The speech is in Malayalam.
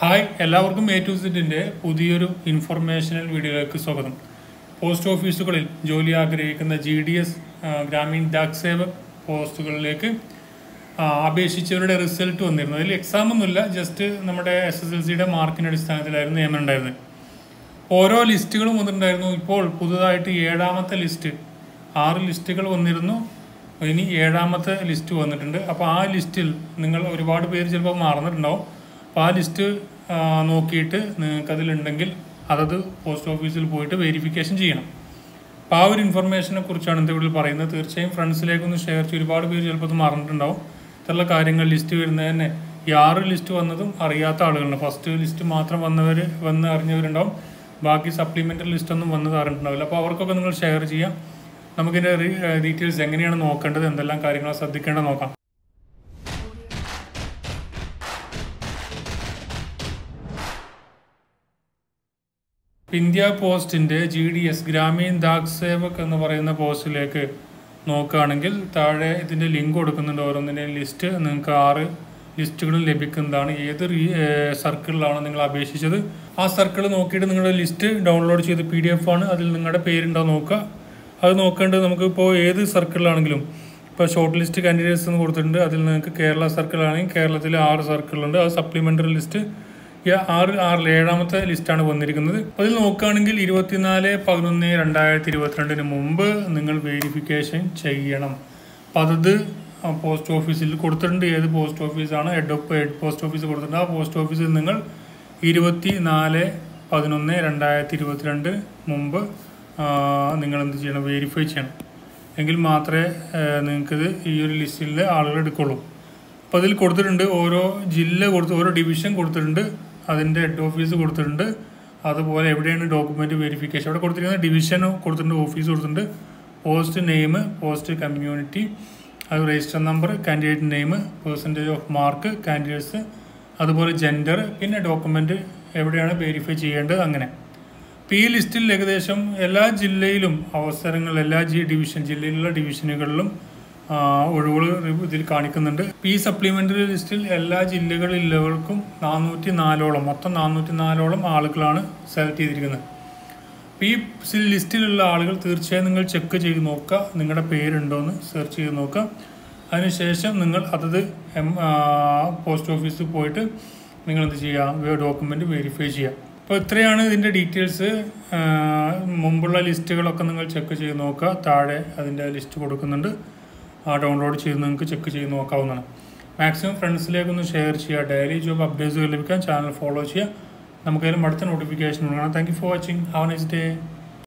ഹായ് എല്ലാവർക്കും എ ടു സെറ്റിന്റെ പുതിയൊരു ഇൻഫർമേഷണൽ വീഡിയോയിലേക്ക് സ്വാഗതം പോസ്റ്റ് ഓഫീസുകളിൽ ജോലി ആഗ്രഹിക്കുന്ന G D S Gramin Dak Sevak പോസ്റ്റുകളിലേക്ക് ആ, അപേക്ഷിച്ചവരുടെ റിസൾട്ട് വന്നിരുന്നു അതിൽ എക്സാം ഒന്നുമില്ല ജസ്റ്റ് നമ്മുടെ എസ് എസ് എൽ സിയുടെ മാർക്കിന്റെ അടിസ്ഥാനത്തിലായിരുന്നു നിയമനം ഉണ്ടായിരുന്നത് ഓരോ ലിസ്റ്റുകളും വന്നിട്ടുണ്ടായിരുന്നു ഇപ്പോൾ പുതുതായിട്ട് ഏഴാമത്തെ ലിസ്റ്റ് ആറ് ലിസ്റ്റുകൾ വന്നിരുന്നു ഇനി ഏഴാമത്തെ ലിസ്റ്റ് വന്നിട്ടുണ്ട് അപ്പോൾ ആ ലിസ്റ്റിൽ നിങ്ങൾ ഒരുപാട് പേര് ചിലപ്പോൾ മറന്നിട്ടുണ്ടാവും അപ്പോൾ ആ ലിസ്റ്റ് ആ, നോക്കിയിട്ട് നിങ്ങൾക്ക് അതിലുണ്ടെങ്കിൽ അതത് പോസ്റ്റ് ഓഫീസിൽ പോയിട്ട് വെരിഫിക്കേഷൻ ചെയ്യണം അപ്പോൾ ആ ഒരു ഇൻഫർമേഷനെ കുറിച്ചാണ് ഇന്നത്തെ വീട്ടിൽ പറയുന്നത് തീർച്ചയായും ഫ്രണ്ട്സിലേക്കൊന്ന് ഷെയർ ചെയ്യും ഒരുപാട് പേര് ചിലപ്പോൾ ഇത് മറന്നിട്ടുണ്ടാവും ഇത്തരമുള്ള കാര്യങ്ങൾ ലിസ്റ്റ് വരുന്നത് തന്നെ ഈ ആറ് ലിസ്റ്റ് വന്നതും അറിയാത്ത ആളുകളുണ്ട് ഫസ്റ്റ് ലിസ്റ്റ് മാത്രം വന്നവർ വന്ന് അറിഞ്ഞവരുണ്ടാവും ബാക്കി സപ്ലിമെൻ്ററി ലിസ്റ്റ് ഒന്നും വന്നത് അറിഞ്ഞിട്ടുണ്ടാവില്ല അപ്പോൾ അവർക്കൊക്കെ നിങ്ങൾ ഷെയർ ചെയ്യാം നമുക്കിൻ്റെ ഡീറ്റെയിൽസ് എങ്ങനെയാണ് നോക്കേണ്ടത് എന്തെല്ലാം കാര്യങ്ങൾ ശ്രദ്ധിക്കേണ്ടത് നോക്കാം ഇന്ത്യ പോസ്റ്റിന്റെ G D S Gramin Dak Sevak എന്ന് പറയുന്ന പോസ്റ്റിലേക്ക് നോക്കുകയാണെങ്കിൽ താഴെ ഇതിന്റെ ലിങ്ക് കൊടുക്കുന്നുണ്ട് ഓരോന്നിൻ്റെയും ലിസ്റ്റ് നിങ്ങൾക്ക് ആറ് ലിസ്റ്റുകളും ലഭിക്കുന്നതാണ് ഏത് റീ- ഏഹ് സർക്കിളിലാണ് നിങ്ങൾ അപേക്ഷിച്ചത് ആ സർക്കിൾ നോക്കിയിട്ട് നിങ്ങളുടെ ലിസ്റ്റ് ഡൗൺലോഡ് ചെയ്ത് പി ഡി എഫ് ആണ് അതിൽ നിങ്ങളുടെ പേരുണ്ടോ നോക്കുക അത് നോക്കേണ്ടത് നമുക്ക് ഇപ്പോൾ ഏത് സർക്കിളിലാണെങ്കിലും ഇപ്പോൾ ഷോർട്ട് ലിസ്റ്റ് കാൻഡിഡേറ്റ്സ് എന്ന് കൊടുത്തിട്ടുണ്ട് അതിൽ നിങ്ങൾക്ക് കേരള സർക്കിളാണെങ്കിൽ കേരളത്തിൽ ആറ് സർക്കിളുണ്ട് അത് സപ്ലിമെൻ്ററി ലിസ്റ്റ് ഈ ആറ് ആറിൽ ഏഴാമത്തെ ലിസ്റ്റാണ് വന്നിരിക്കുന്നത് അപ്പോൾ അതിൽ നോക്കുകയാണെങ്കിൽ ഇരുപത്തിനാല് പതിനൊന്ന് രണ്ടായിരത്തി ഇരുപത്തിരണ്ടിന് മുമ്പ് നിങ്ങൾ വെരിഫിക്കേഷൻ ചെയ്യണം അപ്പം അതത് പോസ്റ്റ് ഓഫീസിൽ കൊടുത്തിട്ടുണ്ട് ഏത് പോസ്റ്റ് ഓഫീസാണ് head of head post office കൊടുത്തിട്ടുണ്ട് ആ പോസ്റ്റ് ഓഫീസിൽ നിങ്ങൾ ഇരുപത്തി നാല് പതിനൊന്ന് രണ്ടായിരത്തി ഇരുപത്തിരണ്ട് മുമ്പ് ആ, നിങ്ങൾ എന്ത് ചെയ്യണം വെരിഫൈ ചെയ്യണം എങ്കിൽ മാത്രമേ നിങ്ങൾക്കിത് ഈ ഒരു ലിസ്റ്റിലെ ആളുകൾ എടുക്കുള്ളൂ അപ്പോൾ അതിൽ കൊടുത്തിട്ടുണ്ട് ഓരോ ജില്ല കൊടുത്ത് ഓരോ ഡിവിഷൻ കൊടുത്തിട്ടുണ്ട് അതിൻ്റെ ഹെഡ് ഓഫീസ് കൊടുത്തിട്ടുണ്ട് അതുപോലെ എവിടെയാണ് ഡോക്യുമെൻറ്റ് വെരിഫിക്കേഷൻ അവിടെ കൊടുത്തിരിക്കുന്നത് ഡിവിഷൻ കൊടുത്തിട്ടുണ്ട് ഓഫീസ് കൊടുത്തിട്ടുണ്ട് പോസ്റ്റ് നെയിം പോസ്റ്റ് കമ്മ്യൂണിറ്റി അത് register number candidate name percentage of mark candidates അതുപോലെ ജെൻഡർ പിന്നെ ഡോക്യുമെൻറ്റ് എവിടെയാണ് വെരിഫൈ ചെയ്യേണ്ടത് അങ്ങനെ അപ്പോൾ ഈ ലിസ്റ്റിൽ ഏകദേശം എല്ലാ ജില്ലയിലും അവസരങ്ങൾ എല്ലാ ജി ഡിവിഷൻ ജില്ലയിലുള്ള ഡിവിഷനുകളിലും ആ, ഒഴിവുകൾ ഇതിൽ കാണിക്കുന്നുണ്ട് ഇപ്പൊ ഈ സപ്ലിമെന്ററി ലിസ്റ്റിൽ എല്ലാ ജില്ലകളിലുള്ളവർക്കും നാനൂറ്റി നാലോളം മൊത്തം നാനൂറ്റി നാലോളം ആളുകളാണ് സെലക്ട് ചെയ്തിരിക്കുന്നത് അപ്പോൾ ഈ സി- ലിസ്റ്റിലുള്ള ആളുകൾ തീർച്ചയായും നിങ്ങൾ ചെക്ക് ചെയ്ത് നോക്കുക നിങ്ങളുടെ പേരുണ്ടോ എന്ന് സെർച്ച് ചെയ്ത് നോക്കുക അതിനുശേഷം നിങ്ങൾ അതത് എം പോസ്റ്റ് ഓഫീസിൽ പോയിട്ട് നിങ്ങൾ എന്ത് ചെയ്യുക ഡോക്യുമെൻ്റ് വെരിഫൈ ചെയ്യുക അപ്പോൾ ഇത്രയാണ് ഇതിൻ്റെ ഡീറ്റെയിൽസ് മുമ്പുള്ള ലിസ്റ്റുകളൊക്കെ നിങ്ങൾ ചെക്ക് ചെയ്ത് നോക്കുക താഴെ അതിൻ്റെ ലിസ്റ്റ് കൊടുക്കുന്നുണ്ട് ആ ഡൗൺലോഡ് ചെയ്ത് നിങ്ങൾക്ക് ചെക്ക് ചെയ്ത് നോക്കാവുന്നതാണ് മാക്സിമം ഫ്രണ്ട്സിലേക്കൊന്ന് ഷെയർ ചെയ്യുക ഡെയിലി ജോബ് അപ്ഡേറ്റ്സുകൾ ലഭിക്കാൻ ചാനൽ ഫോളോ ചെയ്യുക നമുക്കതിലും അടുത്ത നോട്ടിഫിക്കേഷൻ കൊടുക്കണം thank you for watching have nice day